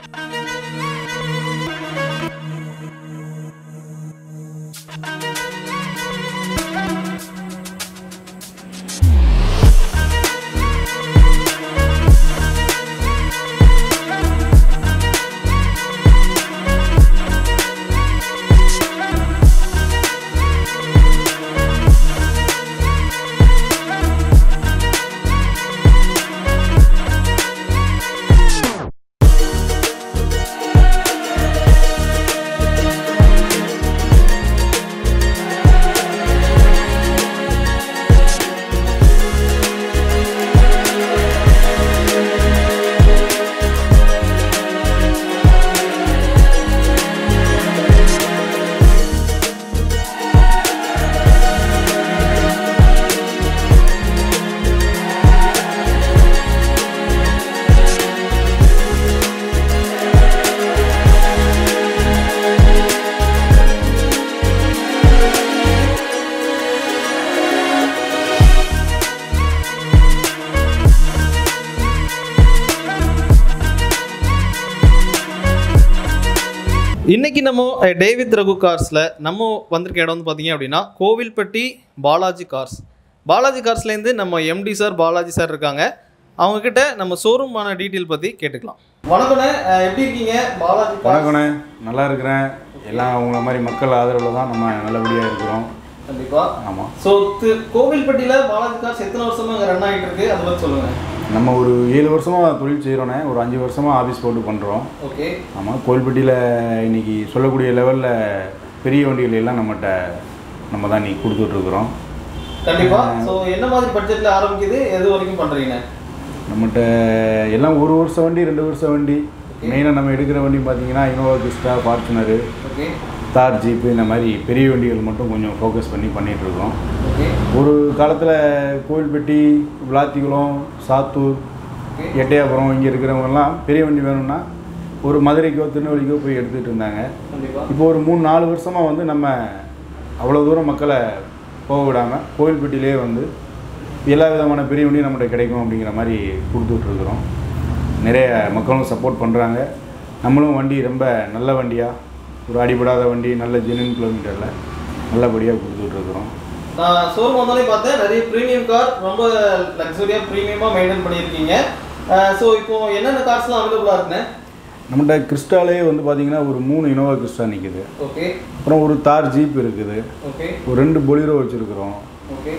இன்னைக்கு நம்ம அஹ், டேவித் ரகு கார்ஸில் நம்ம வந்திருக்க இடம் வந்து பார்த்தீங்க அப்படின்னா கோவில்பட்டி பாலாஜி கார்ஸ் பாலாஜி கார்ஸ்லேருந்து நம்ம எம்டி சார் பாலாஜி சார் இருக்காங்க அவங்க கிட்ட நம்ம ஷோரூமான டீட்டெயில் பற்றி கேட்டுக்கலாம் வணக்கண்ணே அஹ், எப்படி இருக்கீங்க பாலாஜி கார்ஸ் வணக்கண்ணே நல்லா இருக்கிறேன் எல்லாம் உங்களை மாதிரி மக்கள் ஆதரவில் தான் நம்ம நல்லபடியாக இருக்கிறோம் கண்டிப்பாக ஆமாம் ஸோ கோவில்பட்டியில் பாலாஜி கார்ஸ் எத்தனை வருஷமா இங்கே ரன் ஆகிட்டு இருக்கு அதை பற்றி சொல்லுங்கள் நம்ம ஒரு ஏழு வருஷமாக தொழில் செய்கிறோண்ணே ஒரு அஞ்சு வருஷமாக ஆஃபீஸ் போட்டு பண்ணுறோம் ஓகே ஆமாம் கோயில்பட்டியில் இன்னைக்கு சொல்லக்கூடிய லெவலில் பெரிய வண்டிகள் எல்லாம் நம்மகிட்ட நம்ம தான் இன்னைக்கு கொடுத்துட்ருக்குறோம் கண்டிப்பாக ஸோ என்ன மாதிரி பட்ஜெட்டில் ஆரம்பிக்குது எது வரைக்கும் பண்ணுறீங்க நம்மகிட்ட எல்லாம் ஒரு வருஷம் வண்டி ரெண்டு வருஷம் வண்டி மெயினாக நம்ம எடுக்கிற வண்டி பார்த்தீங்கன்னா Innova Crysta Fortuner okay Thar jeep இந்த மாதிரி பெரிய வண்டிகள் மட்டும் கொஞ்சம் ஃபோக்கஸ் பண்ணி பண்ணிகிட்ருக்கோம் ஓகே ஒரு காலத்தில் கோவில்பட்டி விளாத்திக்குளம் சாத்தூர் ஓகே எட்டயபுரம் இங்கே இருக்கிறவங்கெல்லாம் பெரிய வண்டி வேணும்னா ஒரு மதுரைக்கோ திருநெல்வேலிக்கோ போய் எடுத்துகிட்டு இருந்தாங்க கண்டிப்பாக இப்போ ஒரு மூணு நாலு வருஷமாக வந்து நம்ம அவ்வளோ தூரம் மக்களை போக விடாமல் கோவில்பட்டியிலே வந்து எல்லா விதமான பெரிய வண்டியும் நம்மகிட்ட கிடைக்கும் அப்படிங்கிற மாதிரி கொடுத்துட்ருக்குறோம் நிறைய மக்களும் சப்போர்ட் பண்ணுறாங்க நம்மளும் வண்டி ரொம்ப நல்ல வண்டியாக ஒரு அடிபடாத வண்டி நல்ல ஜெனுவின் கிலோமீட்டரில் நல்லபடியாக கொடுத்துட்ருக்குறோம் நான் ஷோரூம் வந்தாலே பார்த்தேன் நிறைய ப்ரீமியம் கார் ரொம்ப லக்ஸரியாக ப்ரீமியமாக மெயின்டைன் பண்ணியிருக்கீங்க ஸோ இப்போ என்னென்ன கார்ஸ்லாம் அவைலபிளாக இருக்குண்ணே நம்மகிட்ட கிறிஸ்டாலே வந்து பார்த்தீங்கன்னா ஒரு மூணு இனோவா கிறிஸ்டா நிற்குது ஓகே அப்புறம் ஒரு தார் ஜீப் இருக்குது ஓகே ஒரு ரெண்டு பொலிரோ வச்சுருக்குறோம் ஓகே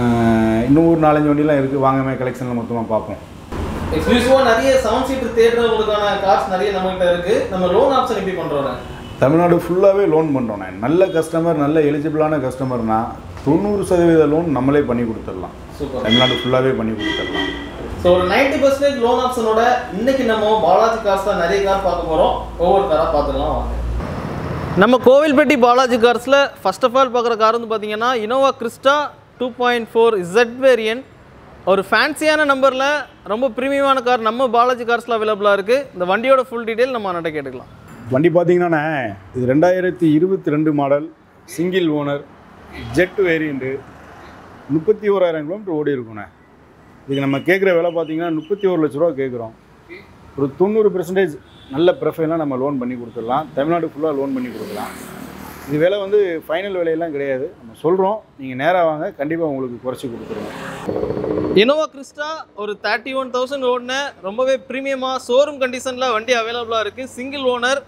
இன்னும் ஒரு நாலஞ்சு வண்டிலாம் இருக்குது வாங்கமே கலெக்ஷனில் மொத்தமாக பார்ப்போம் எக்ஸ்க்ளூசிவாக நிறைய செவன் சீட்டர் தேடுறவங்களுக்கான கார்ஸ் நிறைய நம்மகிட்ட இருக்குது நம்ம லோன் ஆப்ஷன் எப்படி பண்ணுறோம் தமிழ்நாடு ஃபுல்லாகவே லோன் பண்ணுறோம் நான் நல்ல கஸ்டமர் நல்ல எலிஜிபிளான கஸ்டமர்னா தொண்ணூறு சதவீத லோன் நம்மளே பண்ணி கொடுத்துடலாம் சூப்பர் தமிழ்நாடு ஃபுல்லாகவே பண்ணி கொடுத்துடலாம் ஸோ ஒரு நைன்டி பர்சன்டேஜ் லோன் ஆப்ஷனோட இன்னைக்கு நம்ம பாலாஜி கார்ஸ் தான் நிறைய கார் பார்க்க போகிறோம் ஒவ்வொரு காராக பார்த்துக்கலாம் வாங்க நம்ம கோவில்பட்டி பாலாஜி கார்ஸில் ஃபர்ஸ்ட் ஆஃப் ஆல் பார்க்குற கார் வந்து பார்த்தீங்கன்னா Innova Crysta two point four Z variant ஒரு ஃபேன்சியான நம்பரில் ரொம்ப ப்ரீமியமான கார் நம்ம பாலாஜி கார்ஸில் அவைலபிளாக இருக்குது இந்த வண்டியோட ஃபுல் டீட்டெயில் நம்ம அண்ணாட்ட கேட்டுக்கலாம் வண்டி பார்த்தீங்கன்னா இது ரெண்டாயிரத்தி இருபத்தி ரெண்டு model single owner Z variant முப்பத்தி ஓராயிரம் கிலோமீட்டர் ஓடி இருக்குண்ணே இதுக்கு நம்ம கேட்குற விலை பார்த்தீங்கன்னா முப்பத்தி ஒரு லட்ச ரூபா கேட்குறோம் ஒரு தொண்ணூறு பெர்சன்டேஜ் நல்ல ப்ரொஃபைலாக நம்ம லோன் பண்ணி கொடுத்துடலாம் தமிழ்நாடு ஃபுல்லாக லோன் பண்ணி கொடுக்கலாம் இது விலை வந்து ஃபைனல் விலையெல்லாம் கிடையாது நம்ம சொல்கிறோம் நீங்கள் நேராக வாங்க கண்டிப்பாக உங்களுக்கு குறைச்சி கொடுத்துருவோம் இனோவா கிறிஸ்டா ஒரு தேர்ட்டி ஒன் தௌசண்ட் ஓடின ரொம்பவே ப்ரீமியமாக ஷோரூம் கண்டிஷனில் வண்டி அவைலபிளாக இருக்குது சிங்கிள் ஓனர்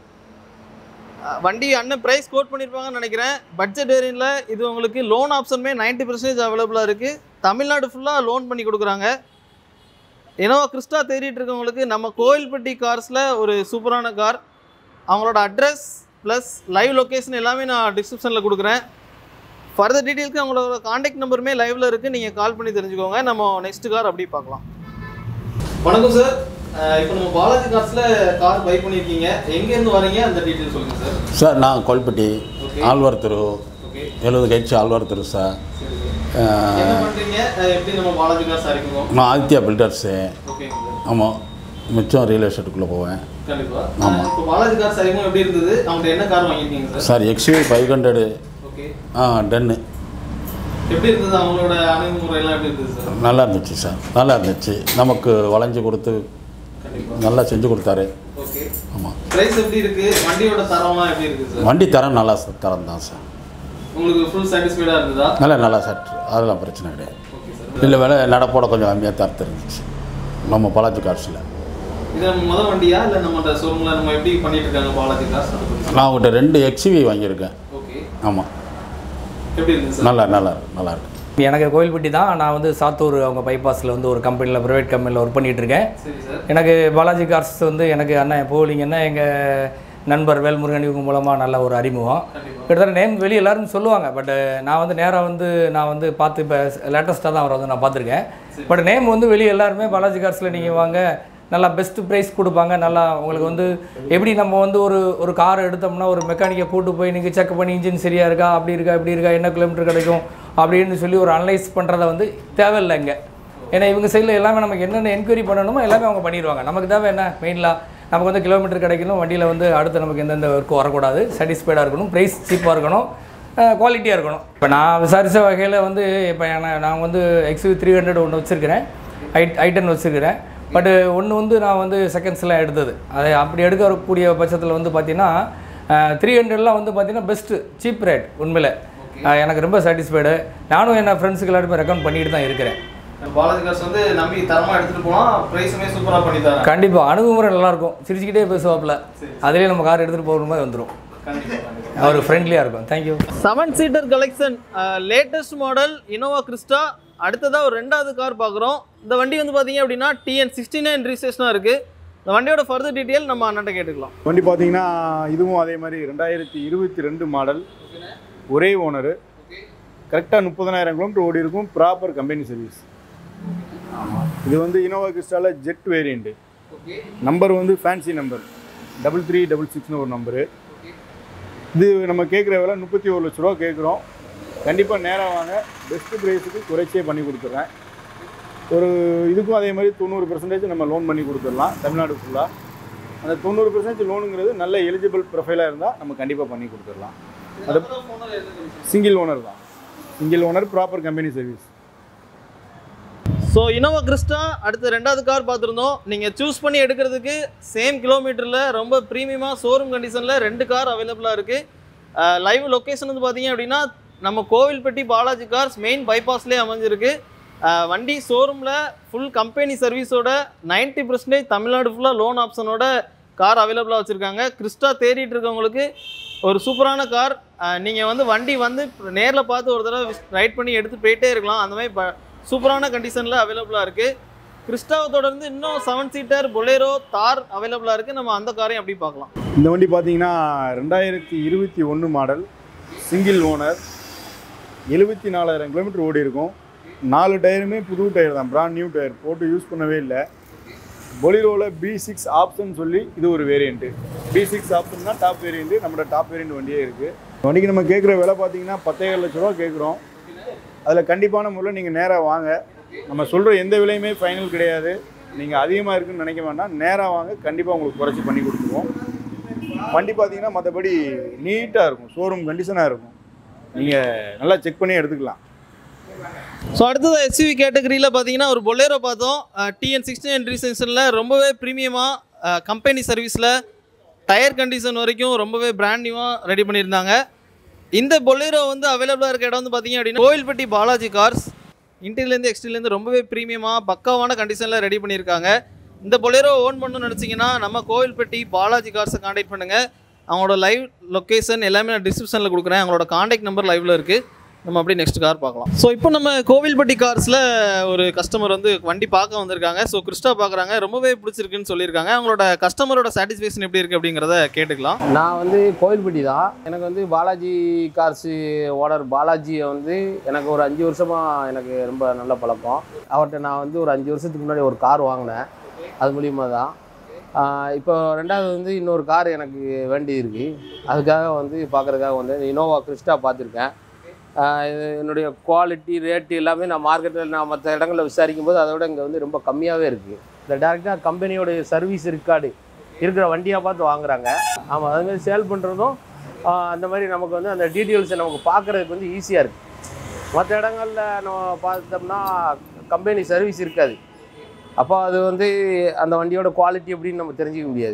வண்டி அண்ணன் ப்ரைஸ் கோட் பண்ணியிருப்பாங்கன்னு நினைக்கிறேன் பட்ஜெட் வேரியனில் இது உங்களுக்கு லோன் ஆப்ஷனுமே 90% பர்சன்டேஜ் அவைலபிளாக இருக்குது தமிழ்நாடு ஃபுல்லாக லோன் பண்ணி கொடுக்குறாங்க இனோவா கிறிஸ்டா தேடிட்டு இருக்கவங்களுக்கு நம்ம கோயில்பட்டி கார்ஸில் ஒரு சூப்பரான கார் அவங்களோட அட்ரஸ் ப்ளஸ் லைவ் லொக்கேஷன் எல்லாமே நான் டிஸ்கிரிப்ஷனில் கொடுக்குறேன் ஃபர்தர் டீட்டெயிலுக்கு அவங்களோட காண்டாக்ட் நம்பருமே லைவ்ல இருக்குது நீங்கள் கால் பண்ணி தெரிஞ்சுக்கோங்க நம்ம நெக்ஸ்ட் கார் அப்படியே பார்க்கலாம் வணக்கம் சார் இப்போ நம்ம பாலாஜி கார்ஸில் கார் பை பண்ணியிருக்கீங்க எங்கேருந்து வரீங்க அந்த டீட்டெயில் சொல்லுங்கள் சார் சார் நான் கோல்பட்டி Okay. ஆழ்வார் தெரு ஓகே எழுபது கழிச்சு ஆழ்வார் தெரு சார் என்ன பண்ணுறீங்க எப்படி நம்ம பாலாஜி கார்ஸ் அறிமுகம் நான் ஆதித்யா பில்டர்ஸு ஓகேங்க சார் ஆமாம் மிச்சம் ரியல் எஸ்டேட்டுக்குள்ளே போவேன் கண்டிப்பாக ஆமா. இப்போ பாலாஜி கார்ஸ் அறிமுகம் எப்படி இருந்தது அவங்கள்ட்ட என்ன கார் வாங்கியிருக்கீங்க sir sir XU five hundred okay ஆ டென்னு எப்படி இருந்தது அவங்களோட அணுகுமுறையெல்லாம் எப்படி இருந்தது சார் நல்லா இருந்துச்சு சார் நல்லா இருந்துச்சு நமக்கு வளைஞ்சு கொடுத்து கண்டிப்பாக நல்லா செஞ்சு கொடுத்தாரு ஓகே ஆமாம் பிரைஸ் எப்படி இருக்கு வண்டியோட தரம்லாம் எப்படி இருக்கு சார் வண்டி தரம் நல்லா சார் தரம் தான் சார் உங்களுக்கு ஃபுல் சாட்டிஸ்ஃபைடா இருந்ததா நல்லா நல்லா சார் அதெல்லாம் பிரச்சனை கிடையாது ஓகே சார் இல்லை வேலை நடப்போட கொஞ்சம் கம்மியாக தரத்து இருந்துச்சு நம்ம பாலாஜி கார்ஸில் இது முத வண்டியா இல்ல நம்ம ஷோரூம்ல நம்ம எப்படி பண்ணிட்டு இருக்காங்க பாலாஜி காசு அதை பத்தி நான் உங்கள்கிட்ட ரெண்டு எக்ஸ்யூவி வாங்கியிருக்கேன் ஓகே ஆமாம் எப்படி இருக்கு சார் நல்லா நல்லா இருக்கு நல்லா இருக்கு எனக்கு கோயில்பட்டி தான் நான் வந்து சாத்தூர் அவங்க பைபாஸில் வந்து ஒரு கம்பெனியில் ப்ரைவேட் கம்பெனியில் ஒர்க் பண்ணிகிட்டு இருக்கேன் சரி சார் எனக்கு பாலாஜி கார்ஸ் வந்து எனக்கு அண்ணன் போலிங்கன்னா எங்கள் நண்பர் வேல்முருகன் இவங்க மூலமாக நல்ல ஒரு அறிமுகம் கண்டிப்பா கிட்டத்தட்ட நேம் வெளியே எல்லாரும் சொல்லுவாங்க பட் நான் வந்து நேராக வந்து நான் வந்து பார்த்து இப்போ லேட்டஸ்ட்டாக தான் அவரை வந்து நான் பார்த்துருக்கேன் பட் நேம் வந்து வெளியே எல்லாருமே பாலாஜி கார்ஸில் நீங்கள் வாங்க நல்லா பெஸ்ட் ப்ரைஸ் கொடுப்பாங்க நல்லா உங்களுக்கு வந்து எப்படி நம்ம வந்து ஒரு ஒரு கார் எடுத்தோம்னா ஒரு மெக்கானிக்கை கூட்டு போய் நீங்கள் செக் பண்ணி இன்ஜின் சரியாக இருக்கா அப்படி இருக்கா இப்படி இருக்கா என்ன கிலோமீட்டர் கிடைக்கும் அப்படின்னு சொல்லி ஒரு அனலைஸ் பண்ணுறத வந்து தேவையில்லை இங்கே ஏன்னா இவங்க சைடில் எல்லாமே நமக்கு என்னென்ன என்கொயரி பண்ணணுமோ எல்லாமே அவங்க பண்ணிடுவாங்க நமக்கு தேவை என்ன மெயினாக நமக்கு வந்து கிலோமீட்டர் கிடைக்கணும் வண்டியில் வந்து அடுத்து நமக்கு எந்தெந்த ஒர்க்கும் வரக்கூடாது சாட்டிஸ்ஃபைடாக இருக்கணும் ப்ரைஸ் சீப்பாக இருக்கணும் குவாலிட்டியாக இருக்கணும் இப்போ நான் விசாரித்த வகையில் வந்து இப்போ நான் வந்து எக்ஸ்யூ த்ரீ ஹண்ட்ரட் ஒன்று வச்சுருக்கிறேன் ஐ ஐட்டன் வச்சுருக்கிறேன் பட்டு ஒன்று வந்து நான் வந்து செகண்ட்ஸில் எடுத்தது அதை அப்படி எடுக்கக்கூடிய பட்சத்தில் வந்து பார்த்தீங்கன்னா த்ரீ ஹண்ட்ரட்லாம் வந்து பார்த்தீங்கன்னா பெஸ்ட்டு சீப் ரேட் உண்மையில் அஹ் எனக்கு ரொம்ப சாட்டிஸ்ஃபைடு நானும் என்ன ஃப்ரெண்ட்ஸுக்கு எல்லாருமே ரெக்கமெண்ட் பண்ணிட்டு தான் இருக்கிறேன் பாலாஜி காசு வந்து நம்பி தரமா எடுத்துட்டு போனா பிரைஸுமே சூப்பரா பண்ணி தரேன் கண்டிப்பாக அணுகுமுறை நல்லாயிருக்கும் சிரிச்சுக்கிட்டே பேசுவாப்பில் அதுலேயே நம்ம கார் எடுத்துகிட்டு போகிற மாதிரி வந்துடும் கண்டிப்பா கண்டிப்பா அவர் ஃப்ரெண்ட்லியாக இருக்கும் thank you seven seater collection latest model Innova Crysta அடுத்ததாக ஒரு ரெண்டாவது கார் பார்க்குறோம் இந்த வண்டி வந்து பார்த்தீங்க அப்படின்னா டிஎன் சிக்ஸ்டி நைன் ரிஜிஸ்ட்ரேஷனாக இருக்குது இந்த வண்டியோட ஃபர்தர் டீட்டெயில் நம்ம அண்ணன்ட்ட கேட்டுக்கலாம் வண்டி பார்த்தீங்கன்னா இதுவும் அதே மாதிரி ரெண்டாயிரத்தி இருபத்தி ரெண்டு மாடல் ஒரே ஓனரு கரெக்டாக முப்பதனாயிரம் கிலோமீட்டர் ஓடி இருக்கும் ப்ராப்பர் கம்பெனி சர்வீஸ் இது வந்து இனோவா கிறிஸ்டால ஜெட் வேரியண்ட்டு நம்பர் வந்து fancy number double three double சிக்ஸ்னு ஒரு நம்பரு இது நம்ம கேட்குற விலை முப்பத்தி ஒரு லட்ச ரூபா கேட்குறோம் கண்டிப்பாக நேராக வாங்க பெஸ்ட் ப்ரைஸுக்கு குறைச்சே பண்ணி கொடுத்துட்றேன் ஒரு இதுக்கும் அதே மாதிரி தொண்ணூறு பர்சன்டேஜ் நம்ம லோன் பண்ணி கொடுத்துடலாம் தமிழ்நாடு ஃபுல்லாக அந்த தொண்ணூறு பர்சன்டேஜ் லோனுங்கிறது நல்ல எலிஜிபிள் ப்ரொஃபைலாக இருந்தால் நம்ம கண்டிப்பாக பண்ணி கொடுத்துடலாம் அது சிங்கிள் ஓனர் தான் single owner proper company service so Innova Crysta அடுத்த ரெண்டாவது கார் பார்த்துருந்தோம் நீங்கள் சூஸ் பண்ணி எடுக்கிறதுக்கு சேம் கிலோமீட்டரில் ரொம்ப ப்ரீமியமாக ஷோரூம் கண்டிஷனில் ரெண்டு கார் அவைலபிளாக இருக்குது லைவ் லொக்கேஷன் வந்து பார்த்தீங்க அப்படின்னா நம்ம கோவில்பட்டி பாலாஜி கார்ஸ் மெயின் பைபாஸ்லேயே அமைஞ்சிருக்கு அஹ், வண்டி ஷோரூமில் ஃபுல் கம்பெனி சர்வீஸோட 90% பர்சன்டேஜ் தமிழ்நாடு ஃபுல்லாக லோன் ஆப்ஷனோட கார் அவைலபிளாக வச்சுருக்காங்க கிறிஸ்டா தேடிட்டு இருக்கவங்களுக்கு ஒரு சூப்பரான கார் நீங்கள் வந்து வண்டி வந்து நேரில் பார்த்து ஒரு தடவை ரைட் பண்ணி எடுத்து போயிட்டே இருக்கலாம் அந்த மாதிரி ப- சூப்பரான கண்டிஷனில் அவைலபிளாக இருக்குது கிறிஸ்டாவை தொடர்ந்து இன்னும் செவன் சீட்டர் பொலேரோ தார் அவைலபிளாக இருக்குது நம்ம அந்த காரையும் அப்படி பார்க்கலாம் இந்த வண்டி பார்த்தீங்கன்னா ரெண்டாயிரத்தி இருபத்தி ஒன்று மாடல் சிங்கிள் ஓனர் எழுபத்தி நாலாயிரம் கிலோமீட்டர் ஓடி இருக்கும் நாலு டயருமே புது டயர் தான் பிராண்ட் நியூ டயர் போட்டு யூஸ் பண்ணவே இல்லை பொலிரோவில் பி சிக்ஸ் ஆப்ஷன் சொல்லி இது ஒரு வேரியண்ட்டு பி சிக்ஸ் ஆப்ஷன் தான் டாப் வேரியண்ட்டு நம்மளோட டாப் வேரியண்ட் வண்டியே இருக்குது வண்டிக்கு நம்ம கேட்குற விலை பார்த்தீங்கன்னா பத்தேழு லட்ச ரூபா கேட்குறோம் அதில் கண்டிப்பான முறையில் நீங்கள் நேராக வாங்க நம்ம சொல்கிற எந்த விலையுமே ஃபைனல் கிடையாது நீங்கள் அதிகமாக இருக்குன்னு நினைக்க வேண்டாம் நேராக வாங்க கண்டிப்பாக உங்களுக்கு குறைச்சி பண்ணி கொடுத்துருவோம் வண்டி பார்த்தீங்கன்னா மற்றபடி நீட்டாக இருக்கும் ஷோரூம் கண்டிஷனாக இருக்கும் நீங்கள் நல்லா செக் பண்ணி எடுத்துக்கலாம் ஸோ அடுத்தது எஸ்யூவி கேட்டகரியில் பார்த்தீங்கன்னா ஒரு பொலேரோ பார்த்தோம் டிஎன் சிக்ஸ்டி நைன் ரீசன்ஸனில் ரொம்பவே ப்ரீமியமாக கம்பெனி சர்வீஸில் டயர் கண்டிஷன் வரைக்கும் ரொம்பவே பிராண்ட் நியூவாக ரெடி பண்ணியிருந்தாங்க இந்த பொலேரோ வந்து அவைலபிளாக இருக்க இடம் வந்து பார்த்தீங்க அப்படின்னா கோவில்பட்டி பாலாஜி கார்ஸ் இன்டீரியர்லேருந்து எக்ஸ்டீரியர்லேருந்து ரொம்பவே ப்ரீமியமாக பக்காவான கண்டிஷனில் ரெடி பண்ணியிருக்காங்க இந்த பொலேரோ ஓன் பண்ணணும்னு நினச்சிங்கன்னா நம்ம கோவில்பட்டி பாலாஜி கார்ஸை காண்டாக்ட் பண்ணுங்கள் அவங்களோட லைவ் லொக்கேஷன் எல்லாமே நான் டிஸ்கிரிப்ஷனில் கொடுக்குறேன் அவங்களோட காண்டாக்ட் நம்பர் லைவில் இருக்குது நம்ம அப்படியே நெக்ஸ்ட் கார் பார்க்கலாம் ஸோ இப்போ நம்ம கோவில்பட்டி கார்ஸில் ஒரு கஸ்டமர் வந்து வண்டி பார்க்க வந்திருக்காங்க ஸோ கிறிஸ்டா பார்க்குறாங்க ரொம்பவே பிடிச்சிருக்குன்னு சொல்லியிருக்காங்க அவங்களோட கஸ்டமரோட சாட்டிஸ்ஃபேக்ஷன் எப்படி இருக்குது அப்படிங்கிறத கேட்டுக்கலாம் நான் வந்து கோயில்பட்டி தான் எனக்கு வந்து பாலாஜி கார்ஸு ஓனர் பாலாஜியை வந்து எனக்கு ஒரு அஞ்சு வருஷமாக எனக்கு ரொம்ப நல்ல பழக்கம் அவர்கிட்ட நான் வந்து ஒரு அஞ்சு வருஷத்துக்கு முன்னாடி ஒரு கார் வாங்கினேன் அது மூலியமாக தான் ஆஹ் இப்போ ரெண்டாவது வந்து இன்னொரு கார் எனக்கு வேண்டி இருக்கு அதுக்காக வந்து பார்க்குறதுக்காக வந்து இனோவா கிறிஸ்டா பார்த்துருக்கேன் ஆஹ் இது என்னுடைய குவாலிட்டி ரேட்டு எல்லாமே நான் மார்க்கெட்டில் நான் மற்ற இடங்களில் விசாரிக்கும் போது அதை விட இங்கே வந்து ரொம்ப கம்மியாகவே இருக்குது இந்த டேரெக்டாக கம்பெனியோடைய சர்வீஸ் ரெக்கார்டு இருக்கிற வண்டியாக பார்த்து வாங்குறாங்க ஆமாம் அது மாதிரி சேல் பண்ணுறதும் அந்த மாதிரி நமக்கு வந்து அந்த டீட்டெயில்ஸை நமக்கு பார்க்குறதுக்கு வந்து ஈஸியாக இருக்குது மற்ற இடங்களில் நம்ம பார்த்தோம்னா கம்பெனி சர்வீஸ் இருக்காது அப்போ அது வந்து அந்த வண்டியோட குவாலிட்டி எப்படின்னு நம்ம தெரிஞ்சிக்க முடியாது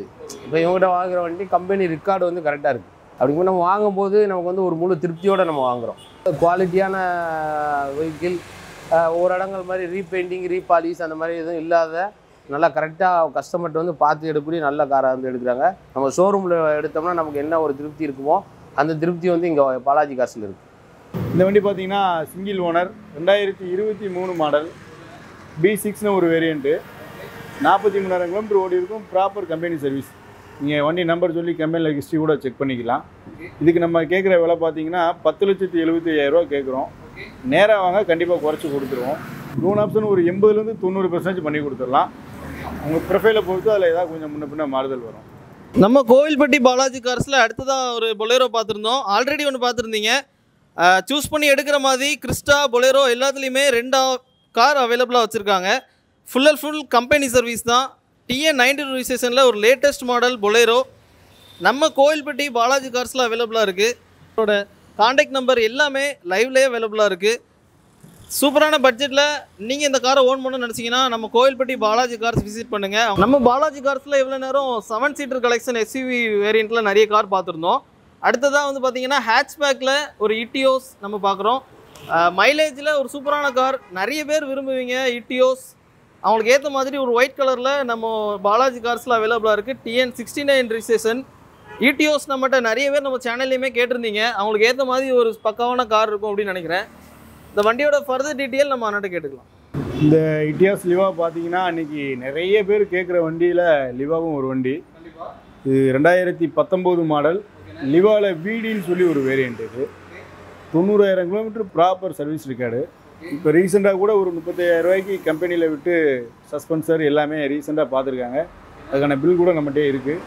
இப்போ இவங்ககிட்ட வாங்குற வண்டி கம்பெனி ரெக்கார்டு வந்து கரெக்டாக இருக்குது அப்படிங்கும்போது நம்ம வாங்கும்போது நமக்கு வந்து ஒரு முழு திருப்தியோடு நம்ம வாங்குகிறோம் குவாலிட்டியான வெஹிக்கிள் ஒரு இடங்கள் மாதிரி ரீபெயிண்டிங் ரீபாலிஷ் அந்த மாதிரி எதுவும் இல்லாத நல்லா கரெக்டாக கஸ்டமர்கிட்ட வந்து பார்த்து எடுக்கக்கூடிய நல்ல காரை வந்து எடுக்கிறாங்க நம்ம ஷோரூமில் எடுத்தோம்னா நமக்கு என்ன ஒரு திருப்தி இருக்குமோ அந்த திருப்தி வந்து இங்கே பாலாஜி காசில் இருக்குது இந்த வண்டி பார்த்தீங்கன்னா சிங்கிள் ஓனர் ரெண்டாயிரத்தி இருபத்தி மூணு மாடல் பி சிக்ஸ்னு ஒரு வேரியண்ட்டு நாற்பத்தி மூணாயிரம் கிலோமீட்டர் ஓடி இருக்கும் ப்ராப்பர் கம்பெனி சர்வீஸ் நீங்கள் வண்டி நம்பர் சொல்லி கம்பெனியில் ஹிஸ்ட்ரி கூட செக் பண்ணிக்கலாம் இதுக்கு நம்ம கேட்குற விலை பார்த்தீங்கன்னா பத்து லட்சத்தி எழுபத்தி ஐயாயிரரூவா கேட்குறோம் நேராக வாங்க கண்டிப்பாக குறைச்சி கொடுத்துருவோம் லோன் ஆப்ஷன் ஒரு எண்பதுலேருந்து தொண்ணூறு பர்சன்டேஜ் பண்ணி கொடுத்துடலாம் உங்கள் ப்ரொஃபைலை பொறுத்து அதில் ஏதாவது கொஞ்சம் முன்ன பின்ன மாறுதல் வரும் நம்ம கோவில்பட்டி பாலாஜி கார்ஸில் அடுத்ததாக ஒரு பொலேரோ பார்த்துருந்தோம் ஆல்ரெடி ஒன்று பார்த்துருந்தீங்க சூஸ் பண்ணி எடுக்கிற மாதிரி கிறிஸ்டா பொலேரோ எல்லாத்துலேயுமே ரெண்டு கார் அவைலபிளாக வச்சுருக்காங்க full and full company service தான் டிஎன் நைன்டி டூ ரிசேஷனில் ஒரு லேட்டஸ்ட் மாடல் பொலேரோ நம்ம கோவில்பட்டி பாலாஜி கார்ஸில் அவைலபிளாக இருக்குது இதோட காண்டாக்ட் நம்பர் எல்லாமே லைவ்லேயே அவைலபிளாக இருக்குது சூப்பரான பட்ஜெட்டில் நீங்கள் இந்த காரை ஓன் பண்ணணும்னு நினச்சிங்கன்னா நம்ம கோவில்பட்டி பாலாஜி கார்ஸ் விசிட் பண்ணுங்கள் நம்ம பாலாஜி கார்ஸில் இவ்வளோ நேரம் செவன் சீட்டர் கலெக்ஷன் எஸ்யூவி வேரியண்ட்டில் நிறைய கார் பார்த்துருந்தோம் அடுத்ததாக வந்து பார்த்தீங்கன்னா ஹேட்ச்பேக்கில் ஒரு இட்டியோஸ் நம்ம பார்க்குறோம் மைலேஜில் ஒரு சூப்பரான கார் நிறைய பேர் விரும்புவீங்க இட்டியோஸ் அவங்களுக்கு ஏற்ற மாதிரி ஒரு ஒயிட் கலரில் நம்ம பாலாஜி கார்ஸில் அவைலபிளாக இருக்குது TN sixty nine registration Etios நம்மகிட்ட நிறைய பேர் நம்ம சேனல்லையுமே கேட்டிருந்தீங்க அவங்களுக்கு ஏற்ற மாதிரி ஒரு பக்காவான கார் இருக்கும் அப்படின்னு நினைக்கிறேன் இந்த வண்டியோட ஃபர்தர் டீட்டெயில் நம்ம அண்ணாட்ட கேட்டுக்கலாம் இந்த இட்டியாஸ் லிவா பார்த்தீங்கன்னா அன்றைக்கி நிறைய பேர் கேட்குற வண்டியில் லிவாவும் ஒரு வண்டி இது ரெண்டாயிரத்தி பத்தொம்போது மாடல் லிவாவில் வீடின்னு சொல்லி ஒரு வேரியண்ட் இது தொண்ணூறாயிரம் கிலோமீட்டர் ப்ராப்பர் சர்வீஸ் ரெக்கார்டு இப்போ ரீசெண்டாக கூட ஒரு முப்பத்தாயிரம் ரூபாய்க்கு கம்பெனியில் விட்டு சஸ்பென்சர் எல்லாமே ரீசெண்டாக பார்த்துருக்காங்க அதுக்கான பில் கூட நம்மகிட்டே இருக்குது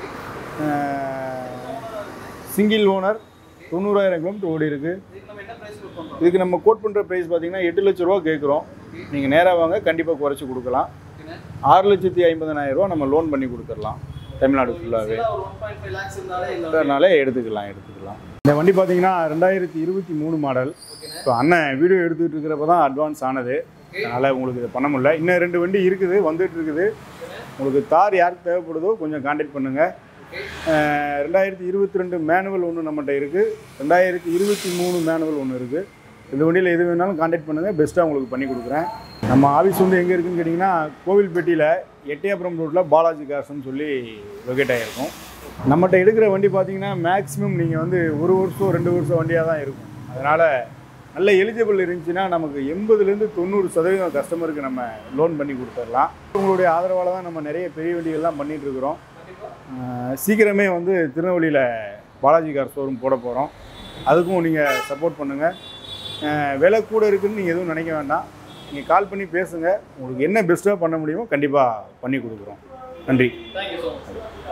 சிங்கிள் ஓனர் தொண்ணூறாயிரம் கிலோமீட்டர் ஓடி இருக்குது இதுக்கு நம்ம கோட் பண்ணுற ப்ரைஸ் பார்த்தீங்கன்னா எட்டு லட்ச ரூபா கேட்குறோம் நீங்கள் நேராக வாங்க கண்டிப்பாக குறைச்சி கொடுக்கலாம் ஆறு லட்சத்தி ஐம்பதனாயிரம் ரூபா நம்ம லோன் பண்ணி கொடுத்துடலாம் தமிழ்நாடு ஃபுல்லாகவே அதனால எடுத்துக்கலாம் எடுத்துக்கலாம் இந்த வண்டி பார்த்தீங்கன்னா ரெண்டாயிரத்தி இருபத்தி மூணு மாடல் இப்போ அண்ணன் வீடியோ எடுத்துகிட்டு இருக்கிறப்ப தான் அட்வான்ஸ் ஆனது அதனால் உங்களுக்கு இதை பண்ண முடியல இன்னும் ரெண்டு வண்டி இருக்குது வந்துட்டு இருக்குது உங்களுக்கு தார் யாருக்கு தேவைப்படுதோ கொஞ்சம் காண்டாக்ட் பண்ணுங்கள் ரெண்டாயிரத்தி இருபத்தி ரெண்டு மேனுவல் ஒன்று நம்மகிட்ட இருக்குது ரெண்டாயிரத்தி இருபத்தி மூணு மேனுவல் ஒன்று இருக்குது இந்த வண்டியில் எது வேணாலும் காண்டாக்ட் பண்ணுங்கள் பெஸ்ட்டாக உங்களுக்கு பண்ணி கொடுக்குறேன் நம்ம ஆஃபீஸ் வந்து எங்கே இருக்குன்னு கேட்டிங்கன்னா கோவில்பேட்டியில் எட்டயபுரம் ரோட்டில் பாலாஜி கார்ஸ்னு சொல்லி லொக்கேட் ஆகிருக்கும் நம்மகிட்ட எடுக்கிற வண்டி பார்த்தீங்கன்னா மேக்ஸிமம் நீங்கள் வந்து ஒரு வருஷம் ரெண்டு வருஷம் வண்டியாக தான் இருக்கும் அதனால் நல்ல எலிஜிபிள் இருந்துச்சுன்னா நமக்கு எண்பதுலேருந்து தொண்ணூறு சதவீதம் கஸ்டமருக்கு நம்ம லோன் பண்ணி கொடுத்துடலாம் உங்களுடைய ஆதரவால் தான் நம்ம நிறைய பெரிய வண்டிகள்லாம் பண்ணிகிட்டு இருக்கிறோம் ஆஹ் சீக்கிரமே வந்து திருநெல்வேலியில் பாலாஜி கார் ஷோரூம் போட போகிறோம் அதுக்கும் நீங்கள் சப்போர்ட் பண்ணுங்கள் விலை கூட இருக்குன்னு நீங்கள் எதுவும் நினைக்க வேண்டாம் நீங்கள் கால் பண்ணி பேசுங்க உங்களுக்கு என்ன பெஸ்ட்டாக பண்ண முடியுமோ கண்டிப்பாக பண்ணி கொடுக்குறோம் நன்றி தேங்க்யூ ஸோ மச்